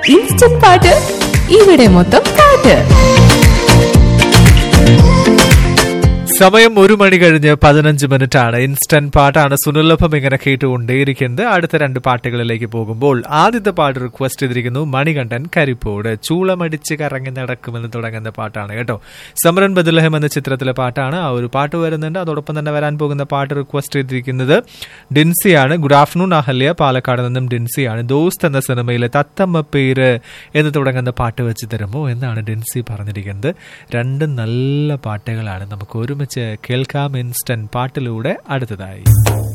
instant പാട്ട് ഇവിടെ മൊത്തം പാട്ട് സമയം ഒരു മണി കഴിഞ്ഞ് പതിനഞ്ച് മിനിറ്റ് ആണ് ഇൻസ്റ്റന്റ് പാട്ടാണ് സുനിലഭം ഇങ്ങനെ കേട്ടുകൊണ്ടേയിരിക്കുന്നത് അടുത്ത രണ്ട് പാട്ടുകളിലേക്ക് പോകുമ്പോൾ ആദ്യത്തെ പാട്ട് റിക്വസ്റ്റ് ചെയ്തിരിക്കുന്നു മണികണ്ഠൻ കരിപ്പോട് ചൂളമടിച്ച് കറങ്ങി നടക്കുമെന്ന് തുടങ്ങുന്ന പാട്ടാണ് കേട്ടോ സമരൻ ബദുലഹം എന്ന ചിത്രത്തിലെ പാട്ടാണ് ആ ഒരു പാട്ട് വരുന്നുണ്ട് അതോടൊപ്പം തന്നെ വരാൻ പോകുന്ന പാട്ട് റിക്വസ്റ്റ് ചെയ്തിരിക്കുന്നത് ഡിൻസിയാണ് ഗുഡ് ആഫ്റ്റർനൂൺ അഹല്യ പാലക്കാട് നിന്നും ഡിൻസിയാണ് ദോസ്ത് എന്ന സിനിമയിലെ തത്തമ്മ പേര് എന്ന് തുടങ്ങുന്ന പാട്ട് വെച്ച് തരുമോ എന്നാണ് ഡിൻസി പറഞ്ഞിരിക്കുന്നത് രണ്ട് നല്ല പാട്ടുകളാണ് നമുക്ക് ഒരുമിച്ച് കേൾക്കാം ഇൻസ്റ്റന്റ് പാട്ടിലൂടെ അടുത്തതായി